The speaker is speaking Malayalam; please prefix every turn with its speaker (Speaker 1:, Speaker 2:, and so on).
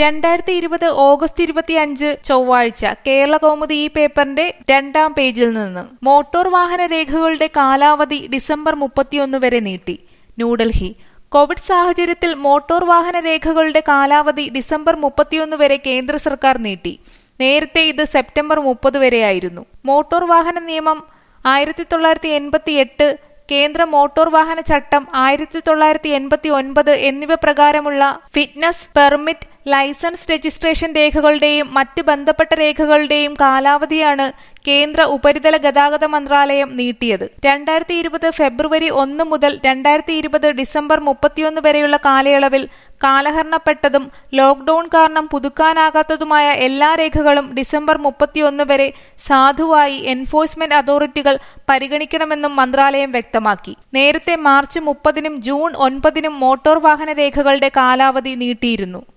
Speaker 1: രണ്ടായിരത്തി ഇരുപത് ഓഗസ്റ്റ് ഇരുപത്തിയഞ്ച് ചൊവ്വാഴ്ച കേരള കൗമുദി ഈ പേപ്പറിന്റെ രണ്ടാം പേജിൽ നിന്ന് മോട്ടോർ വാഹന രേഖകളുടെ കാലാവധി ഡിസംബർ മുപ്പത്തിയൊന്ന് വരെ നീട്ടി ന്യൂഡൽഹി കോവിഡ് സാഹചര്യത്തിൽ മോട്ടോർ വാഹന രേഖകളുടെ കാലാവധി ഡിസംബർ മുപ്പത്തിയൊന്ന് വരെ കേന്ദ്ര സർക്കാർ നീട്ടി നേരത്തെ ഇത് സെപ്റ്റംബർ മുപ്പത് വരെയായിരുന്നു മോട്ടോർ വാഹന നിയമം ആയിരത്തി തൊള്ളായിരത്തി എൺപത്തി എട്ട് കേന്ദ്ര മോട്ടോർ വാഹന ചട്ടം ആയിരത്തി തൊള്ളായിരത്തി എൺപത്തി ഒൻപത് എന്നിവ പ്രകാരമുള്ള ഫിറ്റ്നസ് പെർമിറ്റ് ലൈസൻസ് രജിസ്ട്രേഷൻ രേഖകളുടെയും മറ്റ് ബന്ധപ്പെട്ട രേഖകളുടെയും കാലാവധിയാണ് കേന്ദ്ര ഉപരിതല ഗതാഗത മന്ത്രാലയം നീട്ടിയത് രണ്ടായിരത്തി ഇരുപത് ഫെബ്രുവരി ഒന്ന് മുതൽ രണ്ടായിരത്തി ഇരുപത് ഡിസംബർ മുപ്പത്തിയൊന്ന് വരെയുള്ള കാലയളവിൽ കാലഹരണപ്പെട്ടതും ലോക്ഡൌൺ കാരണം പുതുക്കാനാകാത്തതുമായ എല്ലാ രേഖകളും ഡിസംബർ മുപ്പത്തിയൊന്ന് വരെ സാധുവായി എൻഫോഴ്സ്മെന്റ് അതോറിറ്റികൾ പരിഗണിക്കണമെന്നും മന്ത്രാലയം വ്യക്തമാക്കി നേരത്തെ മാർച്ച് മുപ്പതിനും ജൂൺ ഒൻപതിനും മോട്ടോർ വാഹന രേഖകളുടെ കാലാവധി നീട്ടിയിരുന്നു